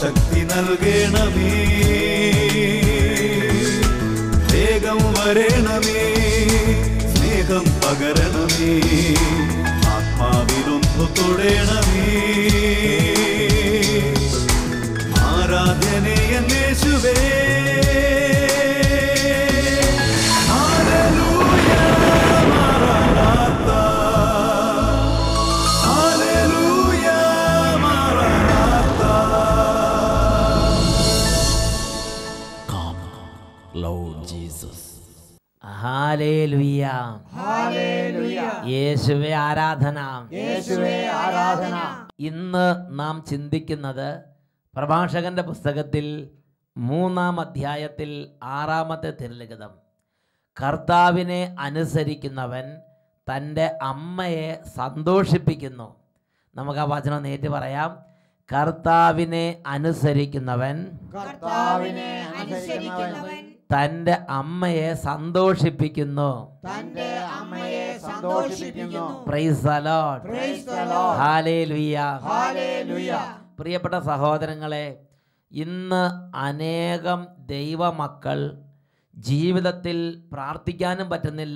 ശക്തി നൽകണമേ വേഗം വരണമേ സ്നേഹം പകരണമേ ആത്മാവിലൊന്നു തൊടണമേ ആരാധനയേശുവേ ഹല്ലേലൂയ മാറാനാത്ത ഹല്ലേലൂയ മാറാനാത്ത Come, Lord Jesus. ഹാലേലുയ്യ യേശുവേ ആരാധന യേശുവേ ആരാധന ഇന്ന് നാം ചിന്തിക്കുന്നത് പ്രഭാഷകന്റെ പുസ്തകത്തിൽ മൂന്നാം അധ്യായത്തിൽ ആറാമത്തെ തിരുലിഖിതം കർത്താവിനെ അനുസരിക്കുന്നവൻ തൻ്റെ അമ്മയെ സന്തോഷിപ്പിക്കുന്നു നമുക്ക് ആ വചനം നേരിട്ട് പറയാം കർത്താവിനെ അനുസരിക്കുന്നവൻ കർത്താവിനെ അനുസരിക്കുന്നവൻ തൻ്റെ അമ്മയെ സന്തോഷിപ്പിക്കുന്നു തന്റെ അമ്മയെ സന്തോഷിപ്പിക്കുന്നു praise the Lord. Praise the Lord. Hallelujah. Hallelujah. പ്രിയപ്പെട്ട സഹോദരങ്ങളെ ഇന്ന് അനേകം ദൈവമക്കൾ ജീവിതത്തിൽ പ്രാർത്ഥിക്കാനും പറ്റുന്നില്ല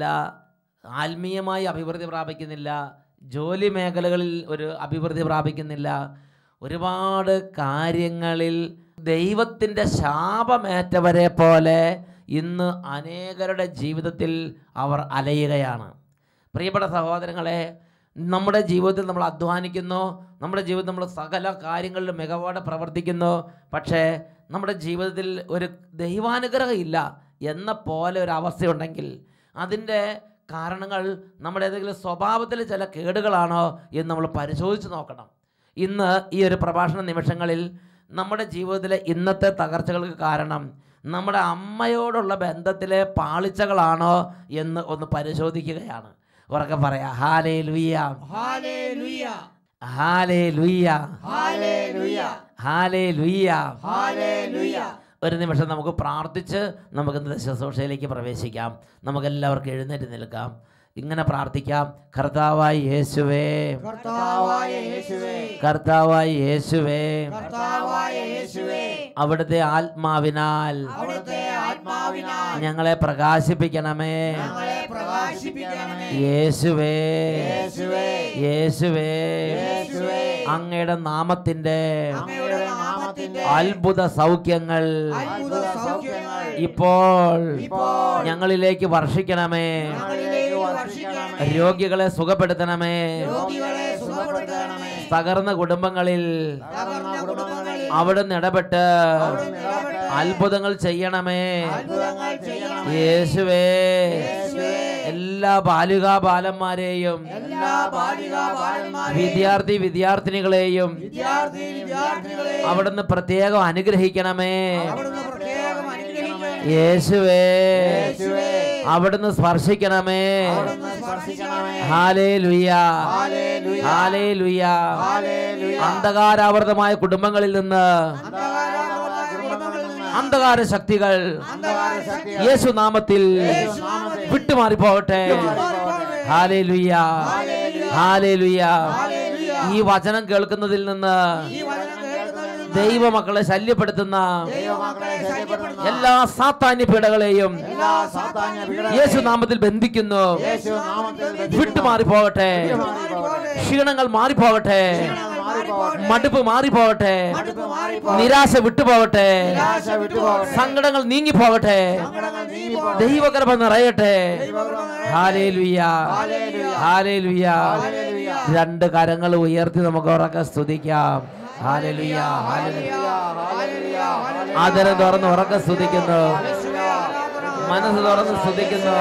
ആത്മീയമായി അഭിവൃദ്ധി പ്രാപിക്കുന്നില്ല ജോലി മേഖലകളിൽ ഒരു അഭിവൃദ്ധി പ്രാപിക്കുന്നില്ല ഒരുപാട് കാര്യങ്ങളിൽ ദൈവത്തിൻ്റെ ശാപമേറ്റവരെ പോലെ ഇന്ന് അനേകരുടെ ജീവിതത്തിൽ അവർ അലയുകയാണ് പ്രിയപ്പെട്ട സഹോദരങ്ങളെ നമ്മുടെ ജീവിതത്തിൽ നമ്മൾ അധ്വാനിക്കുന്നു നമ്മുടെ ജീവിതത്തിൽ നമ്മൾ സകല കാര്യങ്ങളിലും മികവോടെ പ്രവർത്തിക്കുന്നു പക്ഷേ നമ്മുടെ ജീവിതത്തിൽ ഒരു ദൈവാനുഗ്രഹം ഇല്ല എന്ന പോലെ ഒരു അവസ്ഥയുണ്ടെങ്കിൽ അതിൻ്റെ കാരണങ്ങൾ നമ്മുടെ ഏതെങ്കിലും സ്വഭാവത്തിൽ ചില കേടുകളാണോ എന്ന് നമ്മൾ പരിശോധിച്ച് നോക്കണം ഇന്ന് ഈ ഒരു പ്രഭാഷണ നിമിഷങ്ങളിൽ നമ്മുടെ ജീവിതത്തിലെ ഇന്നത്തെ തകർച്ചകൾക്ക് കാരണം നമ്മുടെ അമ്മയോടുള്ള ബന്ധത്തിലെ പാളിച്ചകളാണോ എന്ന് ഒന്ന് പരിശോധിക്കുകയാണ് ഉറക്കെ പറയാം ഹാലേ ലുയ്യ Hallelujah. ഹാലേ ലുയ്യ Hallelujah. ഹാലേ ലുയ്യ Hallelujah. ഒരു നിമിഷം നമുക്ക് പ്രാർത്ഥിച്ച് നമുക്ക് ഇന്നത്തെ ശുശ്രൂഷയിലേക്ക് പ്രവേശിക്കാം നമുക്കെല്ലാവർക്കും എഴുന്നേറ്റ് നിൽക്കാം ഇങ്ങനെ പ്രാർത്ഥിക്കാം കർത്താവായി യേശുവേ കർത്താവായ യേശുവേ കർത്താവായി യേശുവേ കർത്താവായ യേശുവേ അവിടുത്തെ ആത്മാവിനാൽ അവിടുത്തെ ആത്മാവിനാൽ ഞങ്ങളെ പ്രകാശിപ്പിക്കണമേ ഞങ്ങളെ പ്രകാശിപ്പിക്കണമേ യേശുവേ യേശുവേ യേശുവേ യേശുവേ അങ്ങയുടെ നാമത്തിന്റെ അങ്ങയുടെ നാമത്തിന്റെ അത്ഭുത സൗഖ്യങ്ങൾ അത്ഭുത സൗഖ്യങ്ങൾ ഇപ്പോൾ ഇപ്പോൾ ഞങ്ങളിലേക്ക് വർഷിക്കണമേ ഞങ്ങളിലേക്ക് വർഷിക്കണമേ രോഗികളെ സുഖപ്പെടുത്തണമേ രോഗികളെ സുഖപ്പെടുത്തണമേ തകർന്ന കുടുംബങ്ങളിൽ തകർന്ന കുടുംബങ്ങളിൽ അവിടുന്ന് ഇടപെട്ട് അവിടുന്ന് ഇടപെട്ട് അത്ഭുതങ്ങൾ ചെയ്യണമേ അത്ഭുതങ്ങൾ ചെയ്യണമേ യേശുവേ യേശുവേ എല്ലാ ബാലികാ ബാലന്മാരെയും എല്ലാ ബാലികാ ബാലന്മാരെയും വിദ്യാർത്ഥി വിദ്യാർത്ഥിനികളെയും വിദ്യാർത്ഥി വിദ്യാർത്ഥികളെ അവിടുന്ന് പ്രത്യേകം അനുഗ്രഹിക്കണമേ അവിടുന്ന് പ്രത്യേകം അനുഗ്രഹിക്കണമേ യേശുവേ യേശുവേ അവിടുന്ന് സ്പർശിക്കണമേ അവിടുന്ന് സ്പർശിക്കണമേ ഹാലേ ലുയ്യ ഹല്ലേലൂയ ഹാലേ ലുയ്യ ഹല്ലേലൂയ അന്ധകാരാവൃതമായ കുടുംബങ്ങളിൽ നിന്ന് അന്ധകാരമുള്ള കുടുംബങ്ങളിൽ നിന്ന് അന്ധകാര ശക്തികൾ അന്ധകാര ശക്തികൾ യേശു നാമത്തിൽ യേശുനാമത്തിൽ വിട്ടുമാറി പോകട്ടെ വിട്ടുമാറിപ്പോകട്ടെ. ഹാലേ ലുയ്യ ഹല്ലേലൂയ. ഹാലേ ലുയ്യ ഹല്ലേലൂയ. ഈ വചനം കേൾക്കുന്നതിൽ നിന്ന് ഈ വചനം കേൾക്കുന്നതിൽ നിന്ന് ദൈവമക്കളെ ശല്യപ്പെടുത്തുന്ന ദൈവമക്കളെ ശല്യപ്പെടുത്തുന്ന എല്ലാ സാത്താന്യ പീഡകളെയും എല്ലാ സാത്താന്യ പീഡകളെയും യേശു നാമത്തിൽ ബന്ധിക്കുന്നു യേശു നാമത്തിൽ ബന്ധിക്കുന്നു. വിട്ടുമാറി പോകട്ടെ വിട്ടുമാറിപ്പോകട്ടെ. ക്ഷീണങ്ങൾ മാറിപ്പോകട്ടെ മാറിപ്പോകട്ടെ. മടുപ്പ് മാറിപ്പോകട്ടെ മടുപ്പ് മാറിപ്പോകട്ടെ. നിരാശ വിട്ടുപോകട്ടെ നിരാശ വിട്ടുപോകട്ടെ. സങ്കടങ്ങൾ നീങ്ങിപ്പോകട്ടെ സങ്കടങ്ങൾ നീങ്ങിപ്പോകട്ടെ. ദൈവകൃപ നിറയട്ടെ ദൈവകൃപ നിറയട്ടെ. ഹാലേലുയ്യ ഹല്ലേലൂയ. ഹാലേലുയ്യ ഹല്ലേലൂയ. രണ്ട് കരങ്ങൾ ഉയർത്തി നമുക്ക് ഉറക്കെ സ്തുതിക്കാം ഹാലേലുയ്യ ഹാലേലുയ്യ ഹല്ലേലൂയ. ഹല്ലേലൂയ. ആദരം തുറന്ന് ഉറക്കെ സ്തുതിക്കുന്നു ഹല്ലേലൂയ. മനസ്സ് തുറന്ന് സ്തുതിക്കുന്നു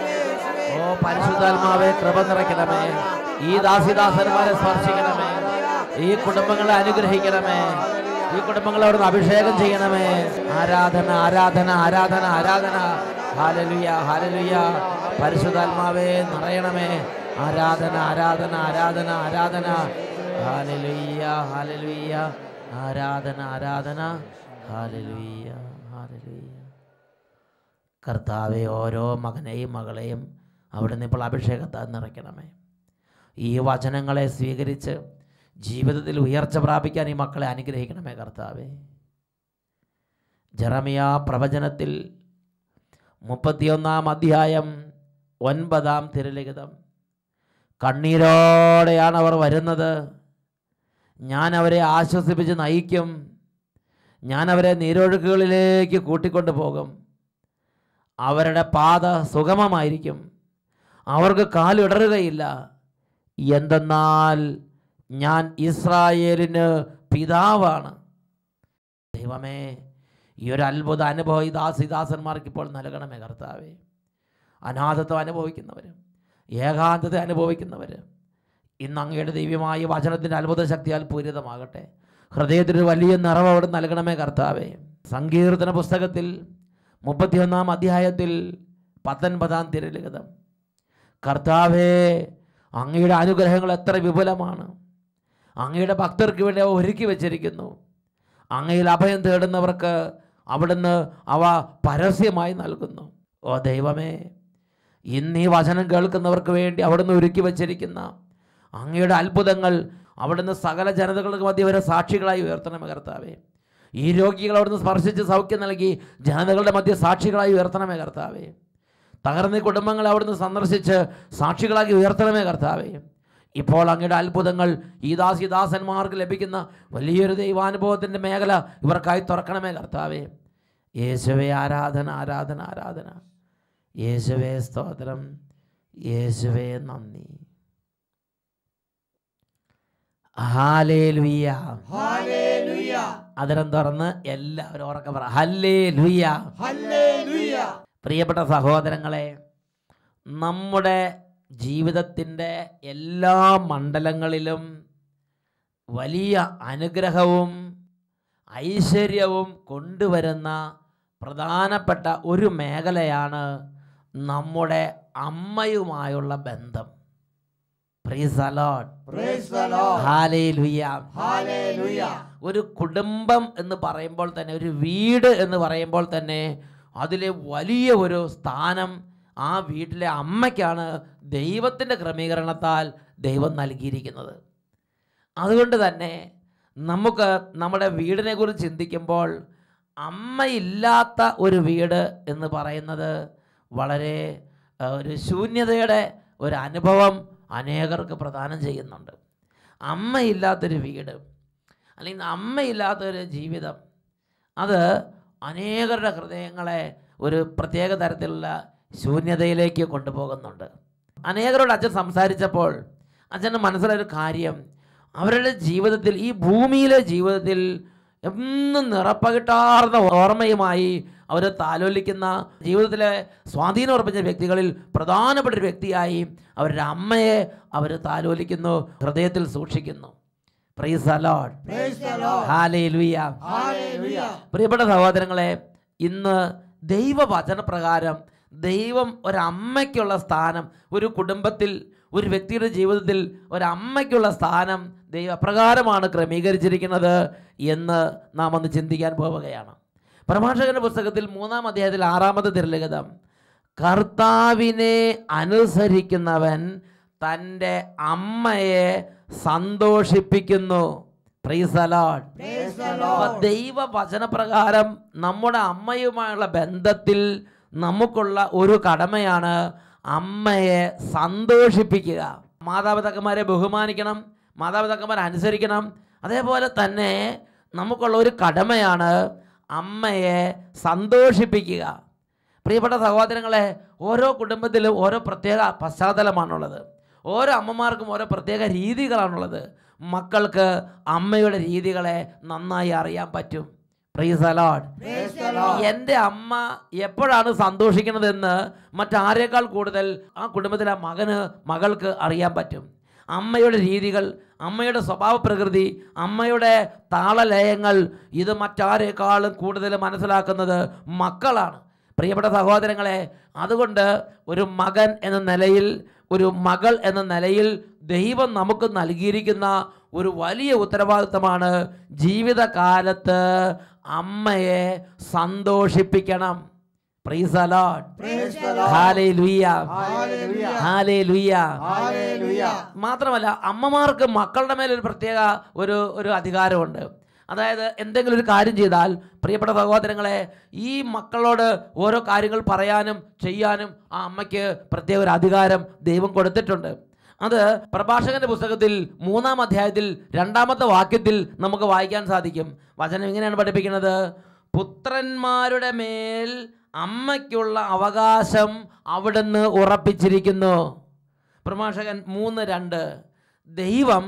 ഓ പരിശുദ്ധാത്മാവെ കൃപ നിറയ്ക്കണമേ ഈ ദാസിദാസന്മാരെ സ്പർശിക്കണമേ ഈ കുടുംബങ്ങളെ അനുഗ്രഹിക്കണമേ ഈ കുടുംബങ്ങളെ അവിടുന്ന് അഭിഷേകം ചെയ്യണമേ ആരാധന ആരാധന ആരാധന ആരാധന ഹാലലുയ ഹാലലുയ പരിശുദ്ധാത്മാവേ നിറയണമേ ആരാധന ആരാധന ആരാധന ആരാധന ഹാലലുയ്യ ഹാലലുയ്യ ആരാധന ആരാധന ഹാലലുയ്യ ഹാലലുയ്യ കർത്താവെ ഓരോ മകനെയും മകളെയും അവിടുന്ന് ഇപ്പോൾ അഭിഷേകത്താൽ നിറയ്ക്കണമേ ഈ വചനങ്ങളെ സ്വീകരിച്ച് ജീവിതത്തിൽ ഉയർച്ച പ്രാപിക്കാൻ ഈ മക്കളെ അനുഗ്രഹിക്കണമേ കർത്താവേ ജെറമിയ പ്രവചനത്തിൽ മുപ്പത്തിയൊന്നാം അധ്യായം ഒൻപതാം തിരുലിഖിതം കണ്ണീരോടെയാണ് അവർ വരുന്നത് ഞാൻ അവരെ ആശ്വസിപ്പിച്ച് നയിക്കും ഞാൻ അവരെ നീരൊഴുക്കുകളിലേക്ക് കൂട്ടിക്കൊണ്ടു പോകും അവരുടെ പാത സുഗമമായിരിക്കും അവർക്ക് കാലിടറുകയില്ല എന്തെന്നാൽ ഞാൻ ഇസ്രായേലിന് പിതാവാണ് ദൈവമേ ഈ ഒരു അത്ഭുത അനുഭവം ഈ ദാസിദാസന്മാർക്ക് ഇപ്പോൾ നൽകണമേ കർത്താവേ അനാഥത്വം അനുഭവിക്കുന്നവർ ഏകാന്തത അനുഭവിക്കുന്നവർ ഇന്ന് അങ്ങയുടെ ദൈവമായ വചനത്തിൻ്റെ അത്ഭുത ശക്തിയാൽ പൂരിതമാകട്ടെ ഹൃദയത്തിനൊരു വലിയ നിറവ് അവിടെ നൽകണമേ കർത്താവേ സങ്കീർത്തന പുസ്തകത്തിൽ മുപ്പത്തിയൊന്നാം അധ്യായത്തിൽ പത്തൊൻപതാം തിരലിഖിതം കർത്താവേ അങ്ങയുടെ അനുഗ്രഹങ്ങൾ എത്ര വിപുലമാണ് അങ്ങയുടെ ഭക്തർക്ക് വേണ്ടി അവ ഒരുക്കി വച്ചിരിക്കുന്നു അങ്ങയിൽ അഭയം തേടുന്നവർക്ക് അവിടുന്ന് അവ പരസ്യമായി നൽകുന്നു ഓ ദൈവമേ ഇന്ന് ഈ വചനം കേൾക്കുന്നവർക്ക് വേണ്ടി അവിടുന്ന് ഒരുക്കി വച്ചിരിക്കുന്ന അങ്ങയുടെ അത്ഭുതങ്ങൾ അവിടുന്ന് സകല ജനതകൾക്ക് മധ്യ വരെ സാക്ഷികളായി ഉയർത്തണമേ കർത്താവേ ഈ രോഗികൾ അവിടുന്ന് സ്പർശിച്ച് സൗഖ്യം നൽകി ജനതകളുടെ മധ്യ സാക്ഷികളായി ഉയർത്തണമേ കർത്താവേ തകർന്ന ഈ കുടുംബങ്ങളെ അവിടുന്ന് സന്ദർശിച്ച് സാക്ഷികളാക്കി ഉയർത്തണമേ കർത്താവേ ഇപ്പോൾ അങ്ങയുടെ അത്ഭുതങ്ങൾ ഈ ദാസി ദാസന്മാർക്ക് ലഭിക്കുന്ന വലിയൊരു ദൈവാനുഭവത്തിൻ്റെ മേഖല ഇവർക്കായി തുറക്കണമേ കർത്താവേ യേശുവേ ആരാധന ആരാധന ആരാധന യേശുവേ സ്തോത്രം യേശുവേ നന്ദി ഹാലേലുയ്യ ഹല്ലേലൂയ അതിരം തുറന്ന് എല്ലാവരും ഉറക്കെ പറ ഹല്ലേ ലുയ്യ ഹല്ലേലൂയ പ്രിയപ്പെട്ട സഹോദരങ്ങളെ നമ്മുടെ ജീവിതത്തിൻ്റെ എല്ലാ മണ്ഡലങ്ങളിലും വലിയ അനുഗ്രഹവും ഐശ്വര്യവും കൊണ്ടുവരുന്ന പ്രധാനപ്പെട്ട ഒരു മേഖലയാണ് നമ്മുടെ അമ്മയുമായുള്ള ബന്ധം praise a lot praise the Lord ഹാലേലുയ്യ ഹല്ലേലൂയ ഒരു കുടുംബം എന്ന് പറയുമ്പോൾ തന്നെ ഒരു വീട് എന്ന് പറയുമ്പോൾ തന്നെ അതിലെ വലിയ ഒരു സ്ഥാനം ആ വീട്ടിലെ അമ്മയ്ക്കാണ് ദൈവത്തിൻ്റെ ക്രമീകരണത്താൽ ദൈവം നൽകിയിരിക്കുന്നത് അതുകൊണ്ട് തന്നെ നമുക്ക് നമ്മുടെ വീടിനെ കുറിച്ച് ചിന്തിക്കുമ്പോൾ അമ്മയില്ലാത്ത ഒരു വീട് എന്ന് പറയുന്നത് വളരെ ആ, ഒരു ശൂന്യതയുടെ ഒരു അനുഭവം അനേകർക്ക് പ്രദാനം ചെയ്യുന്നുണ്ട് അമ്മയില്ലാത്തൊരു വീട് അല്ലെങ്കിൽ അമ്മയില്ലാത്തൊരു ജീവിതം അത് അനേകരുടെ ഹൃദയങ്ങളെ ഒരു പ്രത്യേക തരത്തിലുള്ള ശൂന്യതയിലേക്ക് കൊണ്ടുപോകുന്നുണ്ട് അനേകരോട് അച്ഛൻ സംസാരിച്ചപ്പോൾ അച്ഛന് മനസ്സിലൊരു കാര്യം അവരുടെ ജീവിതത്തിൽ ഈ ഭൂമിയിലെ ജീവിതത്തിൽ എന്നും നിറപ്പകിട്ടാർന്ന ഓർമ്മയുമായി അവർ താലോലിക്കുന്ന ജീവിതത്തിലെ സ്വാധീനം ഉറപ്പിച്ച വ്യക്തികളിൽ പ്രധാനപ്പെട്ട ഒരു വ്യക്തിയായി അവരുടെ അമ്മയെ അവർ താലോലിക്കുന്നു ഹൃദയത്തിൽ സൂക്ഷിക്കുന്നു praise a Lord praise the Lord ഹാലേലുയ ഹല്ലേലൂയ പ്രിയപ്പെട്ട സഹോദരങ്ങളെ ഇന്ന് ദൈവവചനപ്രകാരം ദൈവം ഒരമ്മയ്ക്കുള്ള സ്ഥാനം ഒരു കുടുംബത്തിൽ ഒരു വ്യക്തിയുടെ ജീവിതത്തിൽ ഒരമ്മയ്ക്കുള്ള സ്ഥാനം ദൈവപ്രകാരമാണ് ക്രമീകരിച്ചിരിക്കുന്നത് എന്ന് നാം ഒന്ന് ചിന്തിക്കാൻ പോവുകയാണ് പ്രഭാഷകന്റെ പുസ്തകത്തിൽ മൂന്നാം അധ്യായത്തിൽ ആറാമത്തെ തിരലിഖിതം കർത്താവിനെ അനുസരിക്കുന്നവൻ തൻ്റെ അമ്മയെ സന്തോഷിപ്പിക്കുന്നു Praise the Lord. Praise the അപ്പൊ ലോർഡ് ദൈവ വചനപ്രകാരം നമ്മുടെ അമ്മയുമായുള്ള ബന്ധത്തിൽ നമുക്കുള്ള ഒരു കടമയാണ് അമ്മയെ സന്തോഷിപ്പിക്കുക മാതാപിതാക്കന്മാരെ ബഹുമാനിക്കണം മാതാപിതാക്കന്മാരെ അനുസരിക്കണം അതേപോലെ തന്നെ നമുക്കുള്ള ഒരു കടമയാണ് അമ്മയെ സന്തോഷിപ്പിക്കുക പ്രിയപ്പെട്ട സഹോദരങ്ങളെ ഓരോ കുടുംബത്തിലും ഓരോ പ്രത്യേക പശ്ചാത്തലമാണുള്ളത് ഓരോ അമ്മമാർക്കും ഓരോ പ്രത്യേക രീതികളാണുള്ളത് മക്കൾക്ക് അമ്മയുടെ രീതികളെ നന്നായി അറിയാൻ പറ്റും praise a Lord praise the Lord എൻ്റെ അമ്മ എപ്പോഴാണ് സന്തോഷിക്കുന്നതെന്ന് മറ്റാരേക്കാൾ കൂടുതൽ ആ കുടുംബത്തിലെ മകന് മകൾക്ക് അറിയാൻ പറ്റും അമ്മയുടെ രീതികൾ അമ്മയുടെ സ്വഭാവ പ്രകൃതി അമ്മയുടെ താളലയങ്ങൾ ഇത് മറ്റാരേക്കാളും കൂടുതൽ മനസ്സിലാക്കുന്നത് മക്കളാണ് പ്രിയപ്പെട്ട സഹോദരങ്ങളെ അതുകൊണ്ട് ഒരു മകൻ എന്ന നിലയിൽ ഒരു മകൾ എന്ന നിലയിൽ ദൈവം നമുക്ക് നൽകിയിരിക്കുന്ന ഒരു വലിയ ഉത്തരവാദിത്തമാണ് ജീവിതകാലത്ത് അമ്മയെ സന്തോഷിപ്പിക്കണം praise a lot praise the Lord ഹാലേലുയ്യ ഹല്ലേലൂയ ഹാലേലുയ്യ ഹല്ലേലൂയ മാത്രമല്ല അമ്മമാർക്ക് മക്കളുടെ മേലൊരു പ്രത്യേക ഒരു ഒരു അധികാരമുണ്ട് അതായത് എന്തെങ്കിലും ഒരു കാര്യം ചെയ്താൽ പ്രിയപ്പെട്ട സഹോദരങ്ങളെ ഈ മക്കളോട് ഓരോ കാര്യങ്ങൾ പറയാനും ചെയ്യാനും ആ അമ്മയ്ക്ക് പ്രത്യേക ഒരു അധികാരം ദൈവം കൊടുത്തിട്ടുണ്ട് അത് പ്രഭാഷകന്റെ പുസ്തകത്തിൽ മൂന്നാം അധ്യായത്തിൽ രണ്ടാമത്തെ വാക്യത്തിൽ നമുക്ക് വായിക്കാൻ സാധിക്കും വചനം ഇങ്ങനെയാണ് പഠിപ്പിക്കുന്നത് പുത്രന്മാരുടെ മേൽ അമ്മയ്ക്കുള്ള അവകാശം അവിടുന്ന് ഉറപ്പിച്ചിരിക്കുന്നു പ്രഭാഷകൻ മൂന്ന് രണ്ട് ദൈവം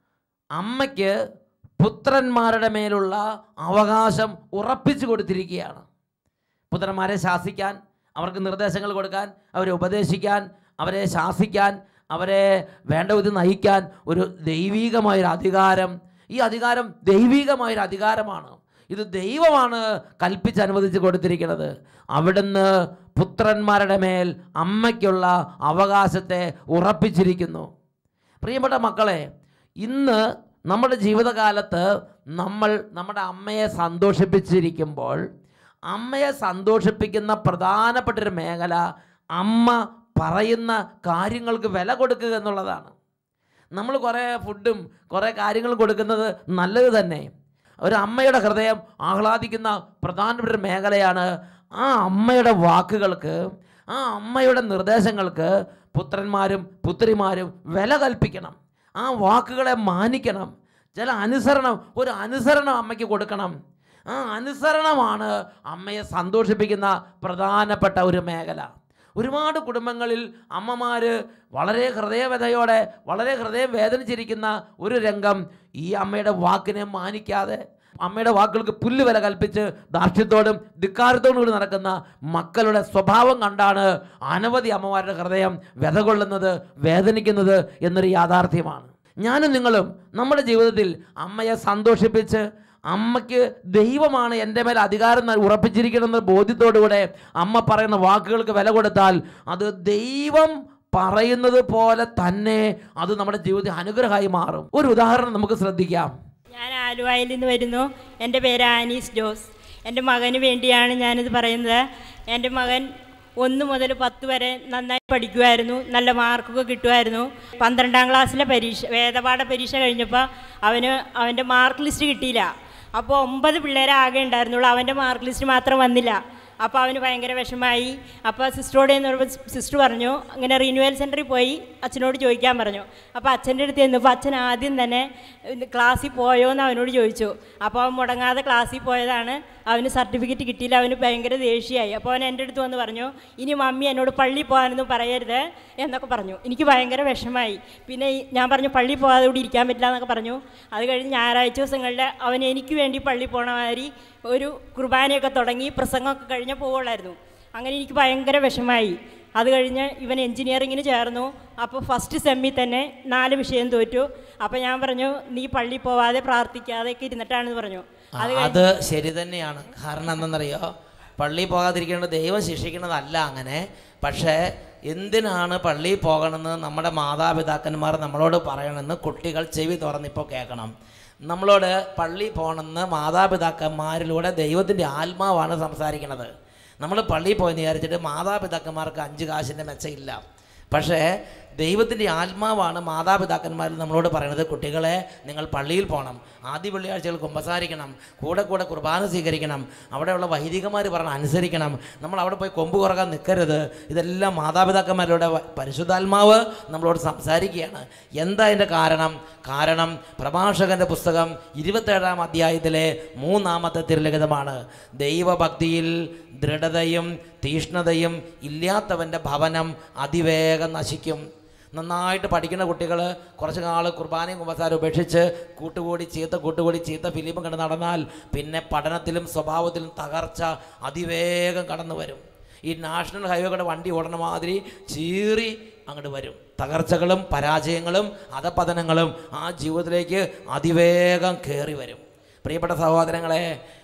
അമ്മയ്ക്ക് പുത്രന്മാരുടെ മേലുള്ള അവകാശം ഉറപ്പിച്ചു കൊടുത്തിരിക്കുകയാണ് പുത്രന്മാരെ ശാസിക്കാൻ അവർക്ക് നിർദ്ദേശങ്ങൾ കൊടുക്കാൻ അവരെ ഉപദേശിക്കാൻ അവരെ ശാസിക്കാൻ അവരെ വേണ്ട വിധം നയിക്കാൻ ഒരു ദൈവീകമായൊരു അധികാരം ഈ അധികാരം ദൈവീകമായൊരു അധികാരമാണ് ഇത് ദൈവമാണ് കൽപ്പിച്ച് അനുവദിച്ച് കൊടുത്തിരിക്കുന്നത് അവിടുന്ന് പുത്രന്മാരുടെ മേൽ അമ്മയ്ക്കുള്ള അവകാശത്തെ ഉറപ്പിച്ചിരിക്കുന്നു പ്രിയപ്പെട്ട മക്കളെ ഇന്ന് നമ്മുടെ ജീവിതകാലത്ത് നമ്മൾ നമ്മുടെ അമ്മയെ സന്തോഷിപ്പിച്ചിരിക്കുമ്പോൾ അമ്മയെ സന്തോഷിപ്പിക്കുന്ന പ്രധാനപ്പെട്ട ഒരു മേഖല അമ്മ പറയുന്ന കാര്യങ്ങൾക്ക് വില കൊടുക്കുക എന്നുള്ളതാണ് നമ്മൾ കുറേ ഫുഡും കുറേ കാര്യങ്ങളും കൊടുക്കുന്നത് നല്ലത് തന്നെ ഒരു അമ്മയുടെ ഹൃദയം ആഹ്ലാദിക്കുന്ന പ്രധാനപ്പെട്ട ഒരു മേഖലയാണ് ആ അമ്മയുടെ വാക്കുകൾക്ക് ആ അമ്മയുടെ നിർദ്ദേശങ്ങൾക്ക് പുത്രന്മാരും പുത്രിമാരും വില കൽപ്പിക്കണം ആ വാക്കുകളെ മാനിക്കണം ചില അനുസരണം ഒരു അനുസരണം അമ്മയ്ക്ക് കൊടുക്കണം ആ അനുസരണമാണ് അമ്മയെ സന്തോഷിപ്പിക്കുന്ന പ്രധാനപ്പെട്ട ഒരു മേഖല ഒരുപാട് കുടുംബങ്ങളിൽ അമ്മമാർ വളരെ ഹൃദയവ്യതയോടെ വളരെ ഹൃദയം വേദനിച്ചിരിക്കുന്ന ഒരു രംഗം ഈ അമ്മയുടെ വാക്കിനെ മാനിക്കാതെ അമ്മയുടെ വാക്കുകൾക്ക് പുല്ല് വില കൽപ്പിച്ച് ദാർഷ്ട്യത്തോടും ധിക്കാരത്തോടും കൂടി നടക്കുന്ന മക്കളുടെ സ്വഭാവം കണ്ടാണ് അനവധി അമ്മമാരുടെ ഹൃദയം വ്യത കൊള്ളുന്നത് വേദനിക്കുന്നത് എന്നൊരു യാഥാർത്ഥ്യമാണ് ഞാനും നിങ്ങളും നമ്മുടെ ജീവിതത്തിൽ അമ്മയെ സന്തോഷിപ്പിച്ച് അമ്മയ്ക്ക് ദൈവമാണ് എൻ്റെ മേൽ അധികാരം ന- ഉറപ്പിച്ചിരിക്കണമെന്ന ബോധ്യത്തോടുകൂടെ അമ്മ പറയുന്ന വാക്കുകൾക്ക് വില കൊടുത്താൽ അത് ദൈവം പറയുന്നത് പോലെ തന്നെ അത് നമ്മുടെ ജീവിതത്തിൽ അനുഗ്രഹമായി മാറും ഒരു ഉദാഹരണം നമുക്ക് ശ്രദ്ധിക്കാം ഞാൻ ആലുവായിൽ നിന്ന് വരുന്നു എൻ്റെ പേര് ആനീസ് ജോസ് എൻ്റെ മകന് വേണ്ടിയാണ് ഞാനിത് പറയുന്നത് എൻ്റെ മകൻ ഒന്ന് മുതൽ പത്ത് വരെ നന്നായി പഠിക്കുമായിരുന്നു നല്ല മാർക്കൊക്കെ കിട്ടുമായിരുന്നു പന്ത്രണ്ടാം ക്ലാസ്സിലെ പരീക്ഷ വേദപാഠ പരീക്ഷ കഴിഞ്ഞപ്പോൾ അവന് അവൻ്റെ മാർക്ക് ലിസ്റ്റ് കിട്ടിയില്ല അപ്പോൾ ഒമ്പത് പിള്ളേരെ ആകെ ഉണ്ടായിരുന്നുള്ളൂ അവൻ്റെ മാർക്ക് ലിസ്റ്റ് മാത്രം വന്നില്ല അപ്പോൾ അവന് ഭയങ്കര വിഷമായി അപ്പോൾ സിസ്റ്ററോട് എന്ന് പറയുമ്പോൾ സിസ്റ്റർ പറഞ്ഞു അങ്ങനെ റിന്യൂവൽ സെൻറ്ററിൽ പോയി അച്ഛനോട് ചോദിക്കാൻ പറഞ്ഞു അപ്പോൾ അച്ഛൻ്റെ അടുത്ത് ചെന്നപ്പോൾ അച്ഛൻ ആദ്യം തന്നെ ഇത് ക്ലാസ്സിൽ പോയോ എന്ന് അവനോട് ചോദിച്ചു അപ്പോൾ അവൻ മുടങ്ങാതെ ക്ലാസ്സിൽ പോയതാണ് അവന് സർട്ടിഫിക്കറ്റ് കിട്ടിയില്ല അവന് ഭയങ്കര ദേഷ്യമായി അപ്പോൾ അവൻ എൻ്റെ അടുത്ത് വന്ന് പറഞ്ഞു ഇനി മമ്മി എന്നോട് പള്ളിയിൽ പോകാനൊന്നും പറയരുത് എന്നൊക്കെ പറഞ്ഞു എനിക്ക് ഭയങ്കര വിഷമായി പിന്നെ ഈ- ഞാൻ പറഞ്ഞു പള്ളിയിൽ പോകാതെ ഇവിടെ ഇരിക്കാൻ പറ്റില്ല എന്നൊക്കെ പറഞ്ഞു അത് കഴിഞ്ഞ് ഞായറാഴ്ച ദിവസങ്ങളിൽ അവൻ എനിക്ക് വേണ്ടി പള്ളിയിൽ പോകണ മാതിരി ഒരു കുർബാനയൊക്കെ തുടങ്ങി പ്രസംഗമൊക്കെ കഴിഞ്ഞ് പോവുള്ളായിരുന്നു അങ്ങനെ എനിക്ക് ഭയങ്കര വിഷമായി അത് കഴിഞ്ഞ് ഇവൻ എൻജിനീയറിങ്ങിന് ചേർന്നു അപ്പോൾ ഫസ്റ്റ് സെമ്മിൽ തന്നെ നാല് വിഷയം തോറ്റു അപ്പോൾ ഞാൻ പറഞ്ഞു നീ പള്ളിയിൽ പോവാതെ പ്രാർത്ഥിക്കാതെയൊക്കെ ഇരുന്നിട്ടാണെന്ന് പറഞ്ഞു അത് കഴിഞ്ഞ് അത് ശരി തന്നെയാണ് കാരണം എന്തെന്നറിയോ പള്ളിയിൽ പോകാതിരിക്കേണ്ടത് ദൈവം ശിക്ഷിക്കുന്നതല്ല അങ്ങനെ പക്ഷേ എന്തിനാണ് പള്ളിയിൽ പോകണമെന്ന് നമ്മുടെ മാതാപിതാക്കന്മാർ നമ്മളോട് പറയണമെന്ന് കുട്ടികൾ ചെവി തുറന്നിപ്പോൾ കേൾക്കണം നമ്മളോട് പള്ളി പോകണമെന്ന് മാതാപിതാക്കന്മാരിലൂടെ ദൈവത്തിൻ്റെ ആത്മാവാണ് സംസാരിക്കുന്നത് നമ്മൾ പള്ളിയിൽ പോയെന്ന് വിചാരിച്ചിട്ട് മാതാപിതാക്കന്മാർക്ക് അഞ്ച് കാശിൻ്റെ മെച്ചമില്ല പക്ഷേ ദൈവത്തിൻ്റെ ആത്മാവാണ് മാതാപിതാക്കന്മാരിൽ നമ്മളോട് പറയുന്നത് കുട്ടികളെ നിങ്ങൾ പള്ളിയിൽ പോകണം ആദ്യ വെള്ളിയാഴ്ചകൾ കുമ്പസാരിക്കണം കൂടെ കൂടെ കുർബാന സ്വീകരിക്കണം അവിടെയുള്ള വൈദികന്മാർ പറഞ്ഞ അനുസരിക്കണം നമ്മൾ അവിടെ പോയി കൊമ്പ് കുറക്കാൻ നിൽക്കരുത് ഇതെല്ലാം മാതാപിതാക്കന്മാരുടെ വ- പരിശുദ്ധാത്മാവ് നമ്മളോട് സംസാരിക്കുകയാണ് എന്താ അതിൻ്റെ കാരണം കാരണം പ്രഭാഷകന്റെ പുസ്തകം ഇരുപത്തേഴാം അധ്യായത്തിലെ മൂന്നാമത്തെ തിരുലിഖിതമാണ് ദൈവഭക്തിയിൽ ദൃഢതയും തീഷ്ണതയും ഇല്ലാത്തവൻ്റെ ഭവനം അതിവേഗം നശിക്കും നന്നായിട്ട് പഠിക്കുന്ന കുട്ടികൾ കുറച്ച് നാൾ കുർബാനയും കുമ്പസാരം ഉപേക്ഷിച്ച് കൂട്ടുകൂടി ചീത്ത കൂട്ടുകൂടി ചീത്ത ഫിലിമും കണ്ട് നടന്നാൽ പിന്നെ പഠനത്തിലും സ്വഭാവത്തിലും തകർച്ച അതിവേഗം കടന്നു വരും ഈ നാഷണൽ ഹൈവേകളുടെ വണ്ടി ഓടണ മാതിരി ചീറി അങ്ങോട്ട് വരും തകർച്ചകളും പരാജയങ്ങളും അധപതനങ്ങളും ആ ജീവിതത്തിലേക്ക് അതിവേഗം കയറി വരും പ്രിയപ്പെട്ട സഹോദരങ്ങളെ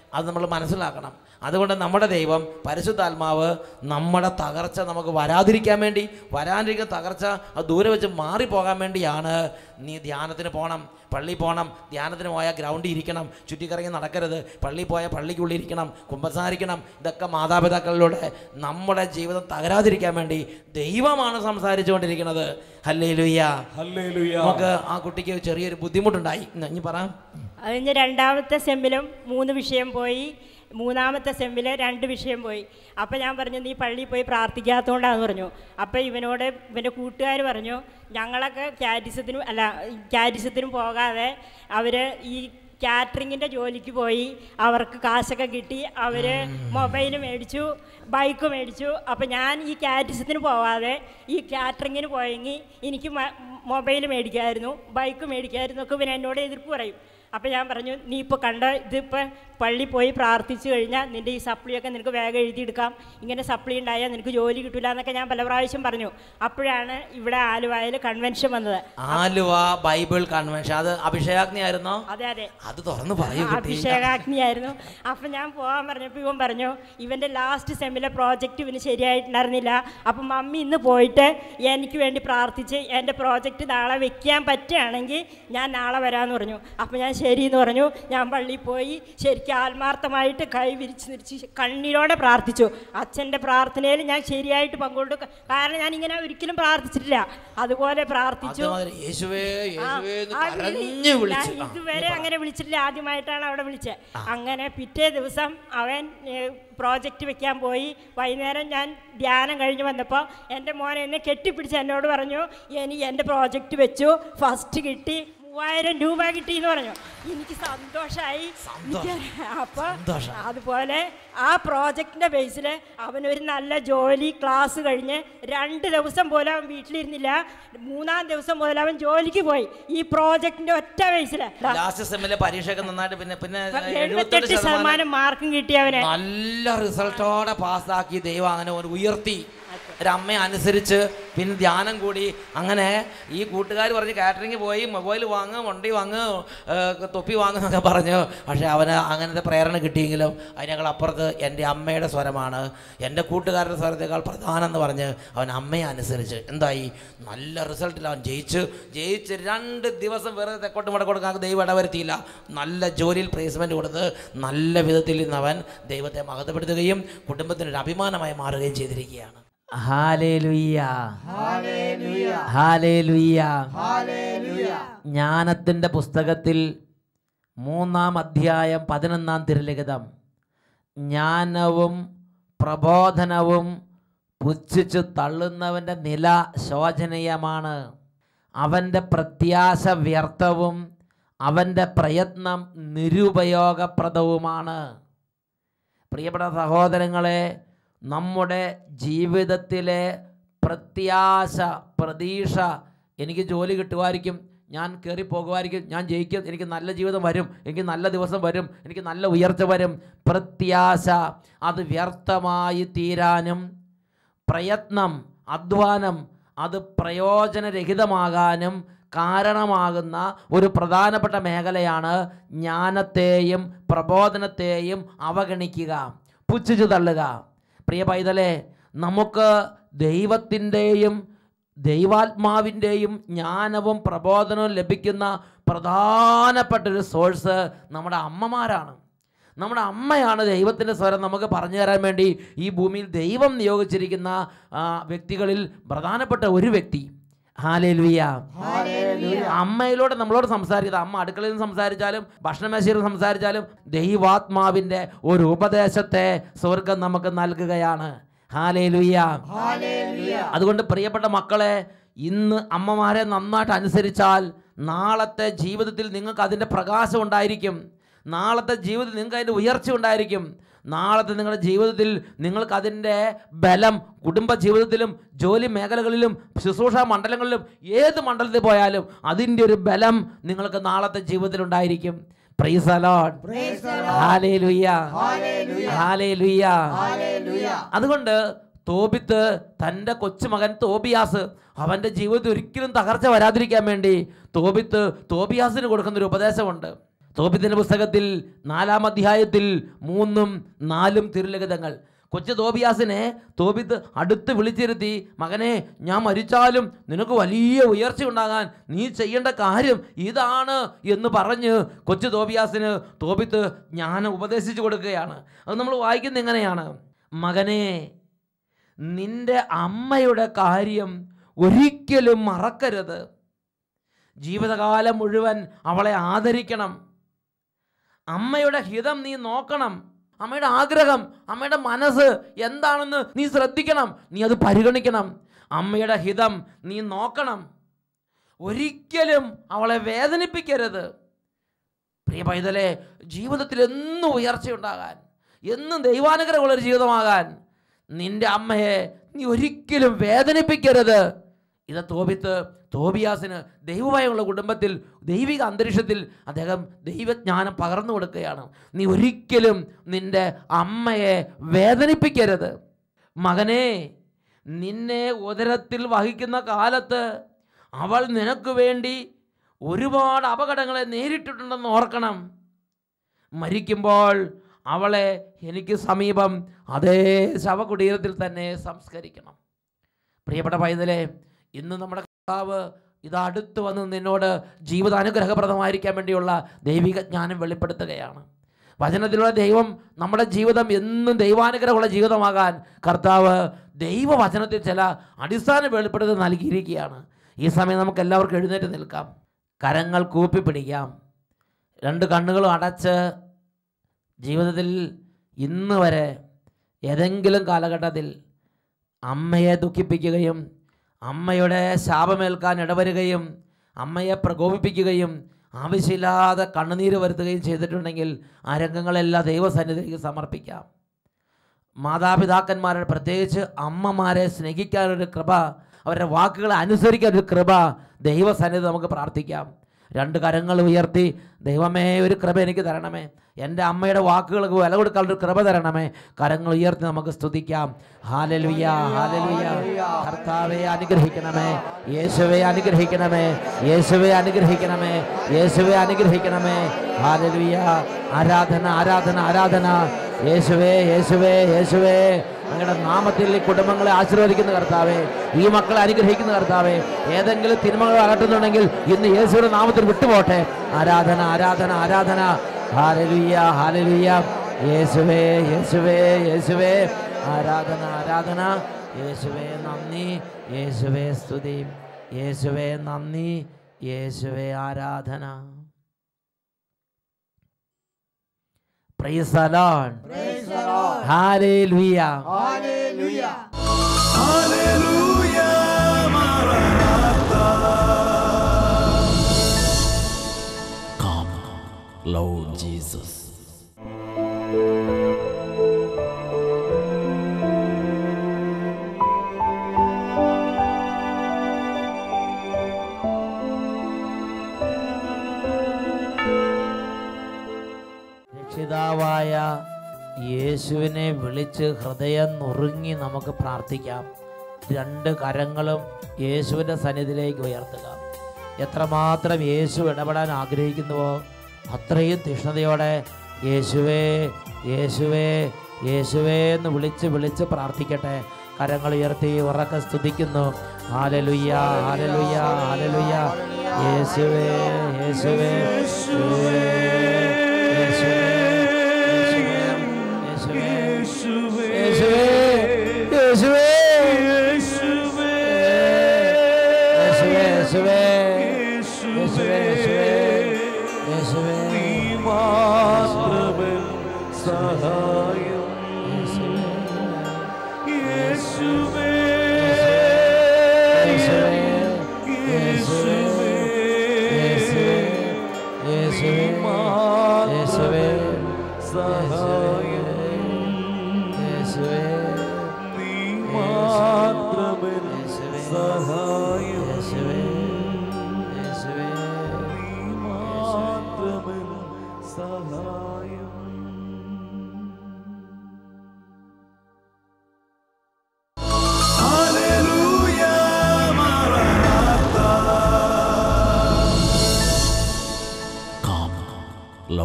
അത് നമ്മൾ മനസ്സിലാക്കണം അതുകൊണ്ട് നമ്മുടെ ദൈവം പരിശുദ്ധാത്മാവ് നമ്മുടെ തകർച്ച നമുക്ക് വരാതിരിക്കാൻ വേണ്ടി വരാതിരിക്കുന്ന തകർച്ച അത് ദൂരെ വെച്ച് മാറിപ്പോകാൻ വേണ്ടിയാണ് നീ ധ്യാനത്തിന് പോകണം പള്ളി പോകണം ധ്യാനത്തിന് പോയാൽ ഗ്രൗണ്ടിൽ ഇരിക്കണം ചുറ്റിക്കറങ്ങി നടക്കരുത് പള്ളി പോയാൽ പള്ളിക്കുള്ളിൽ ഇരിക്കണം കുമ്പസാരിക്കണം ഇതൊക്കെ മാതാപിതാക്കളിലൂടെ നമ്മുടെ ജീവിതം തകരാതിരിക്കാൻ വേണ്ടി ദൈവമാണ് സംസാരിച്ചുകൊണ്ടിരിക്കുന്നത് ഹല്ലേ ലുയ്യ നമുക്ക് ആ കുട്ടിക്ക് ചെറിയൊരു ബുദ്ധിമുട്ടുണ്ടായി ഇന്ന് ഇനി പറ അത് കഴിഞ്ഞ് രണ്ടാമത്തെ സെമ്മിലും മൂന്ന് വിഷയം പോയി മൂന്നാമത്തെ സെമ്മിൽ രണ്ട് വിഷയം പോയി അപ്പം ഞാൻ പറഞ്ഞു നീ പള്ളിയിൽ പോയി പ്രാർത്ഥിക്കാത്തതുകൊണ്ടാന്ന് പറഞ്ഞു അപ്പം ഇവനോട് ഇവൻ്റെ കൂട്ടുകാർ പറഞ്ഞു ഞങ്ങളൊക്കെ ക്യാരിസത്തിനും അല്ല ക്യാരിസത്തിനും പോകാതെ അവർ ഈ കാറ്ററിങ്ങിൻ്റെ ജോലിക്ക് പോയി അവർക്ക് കാശൊക്കെ കിട്ടി അവർ മൊബൈൽ മേടിച്ചു ബൈക്ക് മേടിച്ചു അപ്പം ഞാൻ ഈ കാറ്റിസത്തിന് പോവാതെ ഈ കാറ്ററിങ്ങിന് പോയെങ്കിൽ എനിക്ക് മൊബൈൽ മേടിക്കായിരുന്നു ബൈക്ക് മേടിക്കായിരുന്നു ഒക്കെ പിന്നെ എന്നോട് എതിർപ്പ് പറയും അപ്പം ഞാൻ പറഞ്ഞു നീ ഇപ്പോൾ കണ്ട ഇതിപ്പോൾ പള്ളി പോയി പ്രാർത്ഥിച്ചു കഴിഞ്ഞാൽ നിൻ്റെ ഈ സപ്ലിയൊക്കെ നിനക്ക് വേഗം എഴുതിയെടുക്കാം ഇങ്ങനെ സപ്ലി ഉണ്ടായാൽ നിനക്ക് ജോലി കിട്ടില്ല എന്നൊക്കെ ഞാൻ പല പ്രാവശ്യം പറഞ്ഞു അപ്പോഴാണ് ഇവിടെ ആലുവായിൽ കൺവെൻഷൻ വന്നത് ആലുവ ബൈബിൾ കൺവെൻഷൻ അത് അഭിഷേകാഗ്നി ആയിരുന്നോ അതെ അതെ അത് തുറന്ന് പറയൂ കുട്ടി അഭിഷേകാഗ്നിയായിരുന്നു അപ്പം ഞാൻ പോകാൻ പറഞ്ഞപ്പോൾ ഇവൻ പറഞ്ഞു ഇവൻ്റെ ലാസ്റ്റ് സെമ്മിലെ പ്രോജക്റ്റ് ഇവന് ശരിയായിട്ടുണ്ടായിരുന്നില്ല അപ്പം മമ്മി ഇന്ന് പോയിട്ട് എനിക്ക് വേണ്ടി പ്രാർത്ഥിച്ച് എൻ്റെ പ്രോജക്റ്റ് നാളെ വെക്കാൻ പറ്റുകയാണെങ്കിൽ ഞാൻ നാളെ വരാമെന്ന് പറഞ്ഞു അപ്പം ഞാൻ ശരി എന്ന് പറഞ്ഞു ഞാൻ പള്ളിയിൽ പോയി ശരിക്കും ആത്മാർത്ഥമായിട്ട് കൈ വിരിച്ച് നിരിച്ച് കണ്ണീരോടെ പ്രാർത്ഥിച്ചു അച്ഛൻ്റെ പ്രാർത്ഥനയിൽ ഞാൻ ശരിയായിട്ട് പങ്കുകൊണ്ടു കാരണം ഞാൻ ഇങ്ങനെ ഒരിക്കലും പ്രാർത്ഥിച്ചിട്ടില്ല അതുപോലെ പ്രാർത്ഥിച്ചു അതുമാതിരി യേശുവേ ആ, യേശുവേ എന്ന് ആ വിളി കരഞ്ഞു വിളിച്ചു ഞാൻ ആ, ഇതുവരെ അങ്ങനെ വിളിച്ചിട്ടില്ല ആദ്യമായിട്ടാണ് അവിടെ വിളിച്ചത് അങ്ങനെ പിറ്റേ ദിവസം അവൻ പ്രോജക്റ്റ് വെക്കാൻ പോയി വൈകുന്നേരം ഞാൻ ധ്യാനം കഴിഞ്ഞ് വന്നപ്പോൾ എൻ്റെ മോൻ എന്നെ കെട്ടിപ്പിടിച്ച് എന്നോട് പറഞ്ഞു ഇനി എൻ്റെ പ്രോജക്റ്റ് വെച്ചു ഫസ്റ്റ് കിട്ടി മൂവായിരം രൂപ കിട്ടി എന്ന് പറഞ്ഞു എനിക്ക് സന്തോഷമായി അപ്പോൾ സന്തോഷം. അതുപോലെ ആ പ്രോജക്റ്റിൻ്റെ ബേസിൽ അവനൊരു നല്ല ജോലി ക്ലാസ് കഴിഞ്ഞ് രണ്ട് ദിവസം പോലും അവൻ വീട്ടിലിരുന്നില്ല മൂന്നാം ദിവസം മുതൽ അവൻ ജോലിക്ക് പോയി ഈ പ്രോജക്റ്റിൻ്റെ ഒറ്റ ബേസിൽ ലാസ്റ്റ് സെമ്മിലെ പരീക്ഷയൊക്കെ നന്നായിട്ട് പിന്നെ പിന്നെ എഴുപത്തെട്ട് ശതമാനം മാർക്കും കിട്ടി അവന് നല്ല റിസൾട്ടോടെ പാസ്സാക്കി ദൈവം അങ്ങനെ ഒരു ഉയർത്തി ഒരു അമ്മയെ അനുസരിച്ച് പിന്നെ ധ്യാനം കൂടി അങ്ങനെ ഈ കൂട്ടുകാർ പറഞ്ഞ് കാറ്ററിംഗ് പോയി മൊബൈൽ വാങ്ങ് വണ്ടി വാങ്ങ് ഏഹ്, തൊപ്പി വാങ്ങുന്നൊക്കെ പറഞ്ഞു പക്ഷേ അവന് അങ്ങനത്തെ പ്രേരണ കിട്ടിയെങ്കിലും അതിനേക്കാൾ അപ്പുറത്ത് എൻ്റെ അമ്മയുടെ സ്വരമാണ് എൻ്റെ കൂട്ടുകാരുടെ സ്വരത്തേക്കാൾ പ്രധാനം എന്ന് പറഞ്ഞ് അവൻ അമ്മയെ അനുസരിച്ച് എന്തായി നല്ല റിസൾട്ടിൽ അവൻ ജയിച്ചു ജയിച്ച് രണ്ട് ദിവസം വെറുതെ തെക്കോട്ട് മുടക്കോട്ട് ദൈവം ഇടവരുത്തിയില്ല നല്ല ജോലിയിൽ പ്ലേസ്മെൻറ്റ് കൊടുത്ത് നല്ല വിധത്തിൽ ഇന്ന് അവൻ ദൈവത്തെ മഹത്വപ്പെടുത്തുകയും കുടുംബത്തിനൊരു അഭിമാനമായി മാറുകയും ചെയ്തിരിക്കുകയാണ് ഹാലേലുയ്യ ഹാലേലുയ്യ ജ്ഞാനത്തിൻ്റെ പുസ്തകത്തിൽ മൂന്നാം അധ്യായം പതിനൊന്നാം തിരുലിഖിതം ജ്ഞാനവും പ്രബോധനവും പുച്ഛിച്ചു തള്ളുന്നവൻ്റെ നില ശോചനീയമാണ് അവൻ്റെ പ്രത്യാശ വ്യർത്ഥവും അവൻ്റെ പ്രയത്നം നിരുപയോഗപ്രദവുമാണ് പ്രിയപ്പെട്ട സഹോദരങ്ങളെ നമ്മുടെ ജീവിതത്തിലെ പ്രത്യാശ പ്രതീക്ഷ എനിക്ക് ജോലി കിട്ടുമായിരിക്കും ഞാൻ കയറി പോകുമായിരിക്കും ഞാൻ ജയിക്കും എനിക്ക് നല്ല ജീവിതം വരും എനിക്ക് നല്ല ദിവസം വരും എനിക്ക് നല്ല ഉയർച്ച വരും പ്രത്യാശ അത് വ്യർത്ഥമായി തീരാനും പ്രയത്നം അധ്വാനം അത് പ്രയോജനരഹിതമാകാനും കാരണമാകുന്ന ഒരു പ്രധാനപ്പെട്ട മേഖലയാണ് ജ്ഞാനത്തെയും പ്രബോധനത്തെയും അവഗണിക്കുക പുച്ഛിച്ചു തള്ളുക പ്രിയ പൈതലെ നമുക്ക് ദൈവത്തിൻ്റെയും ദൈവാത്മാവിൻ്റെയും ജ്ഞാനവും പ്രബോധനവും ലഭിക്കുന്ന പ്രധാനപ്പെട്ട ഒരു സോഴ്സ് നമ്മുടെ അമ്മമാരാണ് നമ്മുടെ അമ്മയാണ് ദൈവത്തിൻ്റെ സ്വരം നമുക്ക് പറഞ്ഞു തരാൻ വേണ്ടി ഈ ഭൂമിയിൽ ദൈവം നിയോഗിച്ചിരിക്കുന്ന ആ, വ്യക്തികളിൽ പ്രധാനപ്പെട്ട ഒരു വ്യക്തി ഹാലേലുയ്യ അമ്മയിലൂടെ നമ്മളോട് സംസാരിക്കുന്നത് അമ്മ അടുക്കളയിൽ നിന്ന് സംസാരിച്ചാലും ഭക്ഷണമേശയിൽ നിന്ന് സംസാരിച്ചാലും ദൈവാത്മാവിൻ്റെ ഒരു ഉപദേശത്തെ സ്വർഗം നമുക്ക് നൽകുകയാണ് ഹാലേലുയ്യ അതുകൊണ്ട് പ്രിയപ്പെട്ട മക്കളെ ഇന്ന് അമ്മമാരെ നന്നായിട്ട് അനുസരിച്ചാൽ നാളത്തെ ജീവിതത്തിൽ നിങ്ങൾക്ക് അതിൻ്റെ പ്രകാശം ഉണ്ടായിരിക്കും നാളത്തെ ജീവിതത്തിൽ നിങ്ങൾക്ക് അതിൻ്റെ ഉയർച്ച ഉണ്ടായിരിക്കും നാളത്തെ നിങ്ങളുടെ ജീവിതത്തിൽ നിങ്ങൾക്ക് അതിൻ്റെ ബലം കുടുംബ ജീവിതത്തിലും ജോലി മേഖലകളിലും ശുശ്രൂഷ മണ്ഡലങ്ങളിലും ഏത് മണ്ഡലത്തിൽ പോയാലും അതിൻ്റെ ഒരു ബലം നിങ്ങൾക്ക് നാളത്തെ ജീവിതത്തിൽ ഉണ്ടായിരിക്കും പ്രൈസ് അലോട്ട് ഹാലേലുയ്യ ഹാലേലുയ്യ അതുകൊണ്ട് തോബിത്ത് തൻ്റെ കൊച്ചുമകൻ തോബിയാസ് അവൻ്റെ ജീവിതത്തിൽ ഒരിക്കലും തകർച്ച വരാതിരിക്കാൻ വേണ്ടി തോബിത്ത് തോബിയാസിന് കൊടുക്കുന്ന ഒരു ഉപദേശമുണ്ട് തോപിത്തിൻ്റെ പുസ്തകത്തിൽ നാലാം അധ്യായത്തിൽ മൂന്നും നാലും തിരുലിഖിതങ്ങൾ കൊച്ചു തോബിയാസിനെ തോബിത്ത് അടുത്ത് വിളിച്ചിരുത്തി മകനെ ഞാൻ മരിച്ചാലും നിനക്ക് വലിയ ഉയർച്ച ഉണ്ടാകാൻ നീ ചെയ്യേണ്ട കാര്യം ഇതാണ് എന്ന് പറഞ്ഞ് കൊച്ചു തോബിയാസിന് തോബിത്ത് ജ്ഞാനം ഉപദേശിച്ചു കൊടുക്കുകയാണ് അത് നമ്മൾ വായിക്കുന്നത് എങ്ങനെയാണ് മകനെ നിന്റെ അമ്മയുടെ കാര്യം ഒരിക്കലും മറക്കരുത് ജീവിതകാലം മുഴുവൻ അവളെ ആദരിക്കണം അമ്മയുടെ ഹിതം നീ നോക്കണം അമ്മയുടെ ആഗ്രഹം അമ്മയുടെ മനസ്സ് എന്താണെന്ന് നീ ശ്രദ്ധിക്കണം നീ അത് പരിഗണിക്കണം അമ്മയുടെ ഹിതം നീ നോക്കണം ഒരിക്കലും അവളെ വേദനിപ്പിക്കരുത് പ്രിയ പൈതലെ ജീവിതത്തിൽ എന്നും ഉയർച്ചയുണ്ടാകാൻ എന്നും ദൈവാനുഗ്രഹമുള്ളൊരു ജീവിതമാകാൻ നിന്റെ അമ്മയെ നീ ഒരിക്കലും വേദനിപ്പിക്കരുത് ഇത് തോപിത്ത് തോബിയാസിന് ദൈവഭയമുള്ള കുടുംബത്തിൽ ദൈവിക അന്തരീക്ഷത്തിൽ അദ്ദേഹം ദൈവജ്ഞാനം പകർന്നു കൊടുക്കുകയാണ് നീ ഒരിക്കലും നിന്റെ അമ്മയെ വേദനിപ്പിക്കരുത് മകനെ നിന്നെ ഉദരത്തിൽ വഹിക്കുന്ന കാലത്ത് അവൾ നിനക്ക് വേണ്ടി ഒരുപാട് അപകടങ്ങളെ നേരിട്ടിട്ടുണ്ടെന്ന് ഓർക്കണം മരിക്കുമ്പോൾ അവളെ എനിക്ക് സമീപം അതേ ശവകുടീരത്തിൽ തന്നെ സംസ്കരിക്കണം പ്രിയപ്പെട്ട പൈതലെ ഇന്ന് നമ്മുടെ കർത്താവ് ഇത് അടുത്ത് വന്ന് നിന്നോട് ജീവിതാനുഗ്രഹപ്രദമായിരിക്കാൻ വേണ്ടിയുള്ള ദൈവിക ജ്ഞാനം വെളിപ്പെടുത്തുകയാണ് വചനത്തിലുള്ള ദൈവം നമ്മുടെ ജീവിതം എന്നും ദൈവാനുഗ്രഹമുള്ള ജീവിതമാകാൻ കർത്താവ് ദൈവവചനത്തിൽ ചില അടിസ്ഥാന വെളിപ്പെടുത്തൽ നൽകിയിരിക്കുകയാണ് ഈ സമയം നമുക്ക് എല്ലാവർക്കും എഴുന്നേറ്റ് നിൽക്കാം കരങ്ങൾ കൂപ്പി പിടിക്കാം രണ്ട് കണ്ണുകളും അടച്ച് ജീവിതത്തിൽ ഇന്ന് വരെ ഏതെങ്കിലും കാലഘട്ടത്തിൽ അമ്മയെ ദുഃഖിപ്പിക്കുകയും അമ്മയുടെ ശാപമേൽക്കാൻ ഇടവരുകയും അമ്മയെ പ്രകോപിപ്പിക്കുകയും ആവശ്യമില്ലാതെ കണ്ണുനീര് വരുത്തുകയും ചെയ്തിട്ടുണ്ടെങ്കിൽ ആ രംഗങ്ങളെല്ലാം ദൈവസന്നിധിയിലേക്ക് സമർപ്പിക്കാം മാതാപിതാക്കന്മാരുടെ പ്രത്യേകിച്ച് അമ്മമാരെ സ്നേഹിക്കാനൊരു കൃപ അവരുടെ വാക്കുകളെ അനുസരിക്കാനൊരു കൃപ ദൈവസന്നിധി നമുക്ക് പ്രാർത്ഥിക്കാം രണ്ട് കരങ്ങൾ ഉയർത്തി ദൈവമേ ഒരു കൃപ എനിക്ക് തരണമേ എൻ്റെ അമ്മയുടെ വാക്കുകൾക്ക് വില കൊടുക്കാനുള്ള ഒരു കൃപ തരണമേ കരങ്ങൾ ഉയർത്തി നമുക്ക് സ്തുതിക്കാം ഹാലലുയ ഹാലലുയ കർത്താവെ അനുഗ്രഹിക്കണമേ യേശുവെ അനുഗ്രഹിക്കണമേ യേശുവെ അനുഗ്രഹിക്കണമേ യേശുവെ അനുഗ്രഹിക്കണമേ ഹാലലുയ ആരാധന ആരാധന ആരാധന യേശുവേ യേശുവേ യേശുവേ അങ്ങയുടെ നാമത്തിൽ ഈ കുടുംബങ്ങളെ ആശീർവദിക്കുന്ന കർത്താവേ ഈ മക്കളെ അനുഗ്രഹിക്കുന്ന കർത്താവേ ഏതെങ്കിലും തിന്മകൾ അകറ്റുന്നുണ്ടെങ്കിൽ ഇന്ന് യേശുവിന്റെ നാമത്തിൽ വിട്ടുപോട്ടെ ആരാധന ആരാധന ആരാധന ഹാലലുയ്യ ഹാലലുയ്യ യേശുവേ യേശുവേ യേശുവേ ആരാധന ആരാധന യേശുവേ നന്ദി യേശുവേ സ്തുതി യേശുവേ നന്ദി യേശുവേ ആരാധന Praise the Lord. Praise the Lord. Hallelujah. Hallelujah. Hallelujah, Maranatha. Come, Lord Jesus. രക്ഷിതാവായ യേശുവിനെ വിളിച്ച് ഹൃദയം നുറുങ്ങി നമുക്ക് പ്രാർത്ഥിക്കാം രണ്ട് കരങ്ങളും യേശുവിൻ്റെ സന്നിധിയിലേക്ക് ഉയർത്തുക എത്രമാത്രം യേശു ഇടപെടാൻ ആഗ്രഹിക്കുന്നുവോ അത്രയും തീഷ്ണതയോടെ യേശുവേ യേശുവേ യേശുവേ എന്ന് വിളിച്ച് വിളിച്ച് പ്രാർത്ഥിക്കട്ടെ കരങ്ങൾ ഉയർത്തി ഉറക്കെ സ്തുതിക്കുന്നു ഹാലലുയ്യ ഹാലലുയ്യ ഹാലലുയ്യ യേശുവേ യേശുവേ യേശുവേ യേശുവേ യേശുവേ യേശുവേ യേശുവേ യേശുവേ യേശുവേ യേശുവേ യേശുവേ യേശുവേ മാത്രമൻ സഹായം യേശുവേ യേശുവേ യേശുവേ യേശുവേ യേശുവേ യേശുവേ സഹായം യേശുവേ നീ മാത്രമൻ യേശുവേ സഹായം യേശുവേ യേശുവേ നീ മാത്രമൻ സഹായം Hallelujah, Maranatha. Come,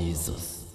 Jesus